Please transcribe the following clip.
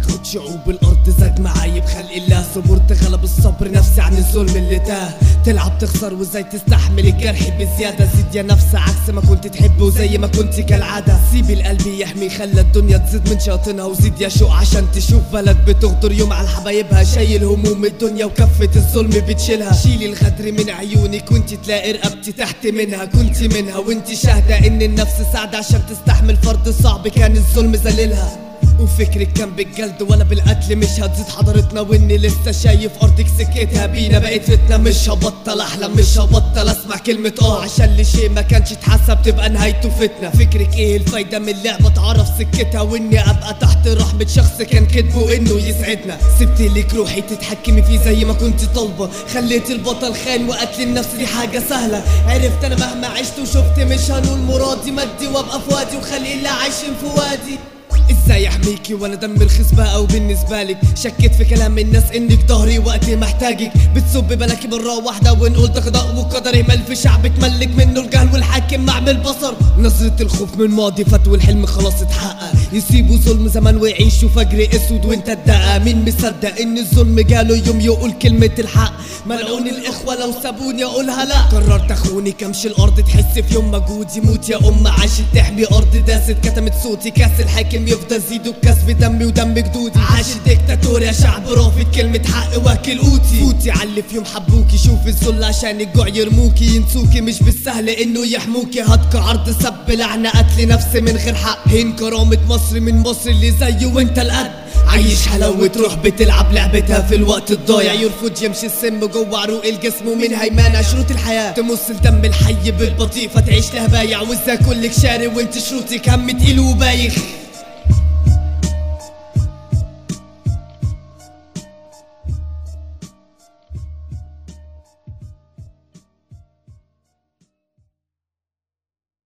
تقعد شعوب الارض زاد معايب خلق الله صبرت غلب الصبر نفسي عن الظلم اللي تاه تلعب تخسر وازاي تستحمل الجرح بزيادة زيد يا نفس عكس ما كنت تحب وزي ما كنت كالعادة سيب القلب يحمي خلى الدنيا تزيد من شاطنها وزيد يا شوق عشان تشوف بلد بتغدر يوم على حبايبها شايل هموم الدنيا وكفة الظلم بتشيلها شيلي الغدر من عيونك وانت تلاقي رقبتي تحت منها كنت منها وانت شاهدة ان النفس سعدة عشان تستحمل فرد صعب كان الظلم ذليلها وفكرك كان بالجلد ولا بالقتل مش هتزيد حضرتنا واني لسه شايف ارضك سكتها بينا بقيت فتنة مش هبطل احلم مش هبطل اسمع كلمة اه عشان لشيء ما كانش اتحسب تبقى نهايته فتنة فكرك ايه الفايدة من اللعبة تعرف سكتها واني ابقى تحت رحمة شخص كان كذبه انه يسعدنا سبت لك روحي تتحكمي فيه زي ما كنت طالبة خليت البطل خان وقتل النفس دي حاجة سهلة عرفت انا مهما عشت وشفت مش هنول مرادي مدي وابقى في وادي وخلي اللي عايشين في وادي ازاي احميكي وانا دم رخيص بقى وبالنسبه لك شكيت في كلام الناس انك ظهري وقت محتاجك بتصب بلاكي مره واحده ونقول ده قضاء وقدر مال في شعب اتملك منه الجهل والحاكم معمل البصر نظره الخوف من الماضي فات والحلم خلاص اتحقق يسيبوا ظلم زمان ويعيشوا فجر اسود وانت الدقه مين مصدق ان الظلم جاله يوم يقول كلمه الحق ملعون الاخوه لو سابوني اقولها لا قررت اخوني كمش الارض تحس في يوم مجهودي موت يا ام عاشت تحمي ارض داست كتمت صوتي كاس الحاكم يفضل زيد بكسب دمي ودم جدودي عاش الدكتاتور يا شعب رافض كلمة حق واكل قوتي فوتي علي في يوم حبوكي شوف الذل عشان الجوع يرموكي ينسوكي مش بالسهل انه يحموكي هتك عرض سب لعنة قتل نفس من غير حق هين كرامة مصر من مصر اللي زيه وانت القد عايش حلاوة روح بتلعب لعبتها في الوقت الضايع يرفض يمشي السم جوه عروق الجسم ومن هيمنة شروط الحياة تمص الدم الحي بالبطيء فتعيش لها بايع وازاي كلك شاري وانت شروطك هم تقيل وبايخ